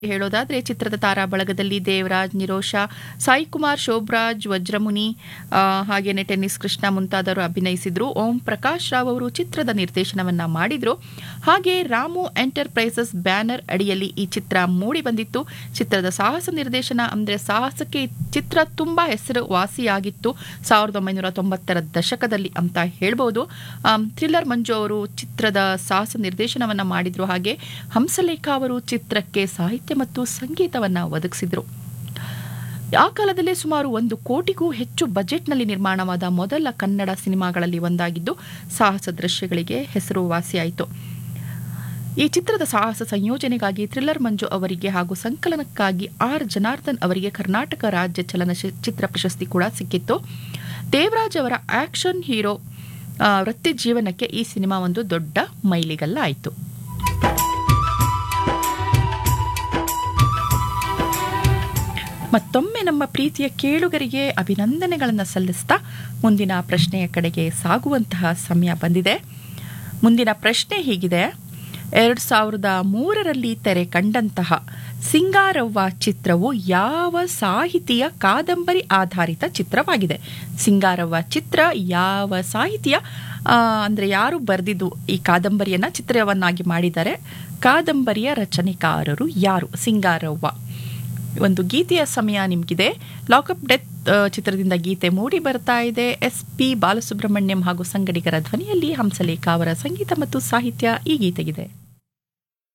ಹೇಳೋದಾದ್ರೆ ಚಿತ್ರದ ತಾರಾ ಬಳಗದಲ್ಲಿ ದೇವರಾಜ್ ನಿರೋಷಾ ಸಾಯಿ ಕುಮಾರ್ ಶೋಭರಾಜ್ ವಜ್ರಮುನಿ ಆ, ಹಾಗೇನೆ ಟೆನ್ನಿಸ್ ಕೃಷ್ಣ ಮುಂತಾದವರು ಅಭಿನಯಿಸಿದ್ರು ಓಂ ಪ್ರಕಾಶ್ ರಾವ್ ಅವರು ಚಿತ್ರದ ನಿರ್ದೇಶನವನ್ನ ಮಾಡಿದ್ರು ಹಾಗೆ ರಾಮು ಎಂಟರ್ಪ್ರೈಸಸ್ ಬ್ಯಾನರ್ ಅಡಿಯಲ್ಲಿ ಈ ಚಿತ್ರ ಮೂಡಿ ಬಂದಿತ್ತು ಚಿತ್ರದ ಸಾಹಸ ನಿರ್ದೇಶನ ಅಂದ್ರೆ ಸಾಹಸಕ್ಕೆ ಈ ಚಿತ್ರ ತುಂಬಾ ಹೆಸರು ವಾಸಿಯಾಗಿತ್ತು ಸಾವಿರದ ಒಂಬೈನೂರ ತೊಂಬತ್ತರ ದಶಕದಲ್ಲಿ ಅಂತ ಹೇಳ್ಬೋದು ಆಮ್, ಥ್ರಿಲ್ಲರ್ ಮಂಜು ಅವರು ಚಿತ್ರದ ಸಾಹಸ ನಿರ್ದೇಶನವನ್ನ ಮಾಡಿದ್ರು ಹಾಗೆ ಹಂಸಲೇಖ ಅವರು ಚಿತ್ರಕ್ಕೆ ಸಾಹಿತ್ಯ ಮತ್ತು ಸಂಗೀತವನ್ನ ಒದಗಿಸಿದ್ರು ಆ ಕಾಲದಲ್ಲೇ ಸುಮಾರು ಒಂದು ಕೋಟಿಗೂ ಹೆಚ್ಚು ಬಜೆಟ್ನಲ್ಲಿ ನಿರ್ಮಾಣವಾದ ಮೊದಲ ಕನ್ನಡ ಸಿನಿಮಾಗಳಲ್ಲಿ ಒಂದಾಗಿದ್ದು ಸಾಹಸ ದೃಶ್ಯಗಳಿಗೆ ಹೆಸರುವಾಸಿಯಾಯಿತು ಈ ಚಿತ್ರದ ಸಾಹಸ ಸಂಯೋಜನೆಗಾಗಿ ಥ್ರಿಲ್ಲರ್ ಮಂಜು ಅವರಿಗೆ ಹಾಗೂ ಸಂಕಲನಕ್ಕಾಗಿ ಆರ್ ಜನಾರ್ದನ್ ಅವರಿಗೆ ಕರ್ನಾಟಕ ರಾಜ್ಯ ಚಲನಚಿತ್ರ ಪ್ರಶಸ್ತಿ ಕೂಡ ಸಿಕ್ಕಿತ್ತು ದೇವರಾಜ್ ಅವರ ಆಕ್ಷನ್ ಹೀರೋ ಆ, ವೃತ್ತಿ ಜೀವನಕ್ಕೆ ಈ ಸಿನಿಮಾ ಒಂದು ದೊಡ್ಡ ಮೈಲಿಗಲ್ಲ ಆಯಿತು ಮತ್ತೊಮ್ಮೆ ನಮ್ಮ ಪ್ರೀತಿಯ ಕೇಳುಗರಿಗೆ ಅಭಿನಂದನೆಗಳನ್ನು ಸಲ್ಲಿಸ್ತಾ ಮುಂದಿನ ಪ್ರಶ್ನೆಯ ಕಡೆಗೆ ಸಾಗುವಂತಹ ಸಮಯ ಬಂದಿದೆ ಮುಂದಿನ ಪ್ರಶ್ನೆ ಹೀಗಿದೆ ಎರಡು ಸಾವಿರದ ಮೂರರಲ್ಲಿ ತೆರೆ ಕಂಡಂತಹ ಸಿಂಗಾರವ್ವ ಚಿತ್ರವು ಯಾವ ಸಾಹಿತಿಯ ಕಾದಂಬರಿ ಆಧಾರಿತ ಚಿತ್ರವಾಗಿದೆ ಸಿಂಗಾರವ್ವ ಚಿತ್ರ ಯಾವ ಸಾಹಿತಿಯ ಆ, ಅಂದ್ರೆ ಯಾರು ಬರೆದಿದ್ದು ಈ ಕಾದಂಬರಿಯನ್ನ ಚಿತ್ರವನ್ನಾಗಿ ಮಾಡಿದ್ದಾರೆ ಕಾದಂಬರಿಯ ರಚನೆಕಾರರು ಯಾರು ಸಿಂಗಾರವ್ವ ಒಂದು ಗೀತೆಯ ಸಮಯ ನಿಮಗಿದೆ ಲಾಕಪ್ ಡೆತ್ ಆ, ಚಿತ್ರದಿಂದ ಗೀತೆ ಮೂಡಿ ಬರ್ತಾ ಇದೆ ಎಸ್ ಪಿ ಬಾಲಸುಬ್ರಹ್ಮಣ್ಯಂ ಹಾಗೂ ಸಂಗಡಿಗರ ಧ್ವನಿಯಲ್ಲಿ ಹಂಸಲೇಖ ಅವರ ಸಂಗೀತ ಮತ್ತು ಸಾಹಿತ್ಯ ಈ ಗೀತೆಗಿದೆ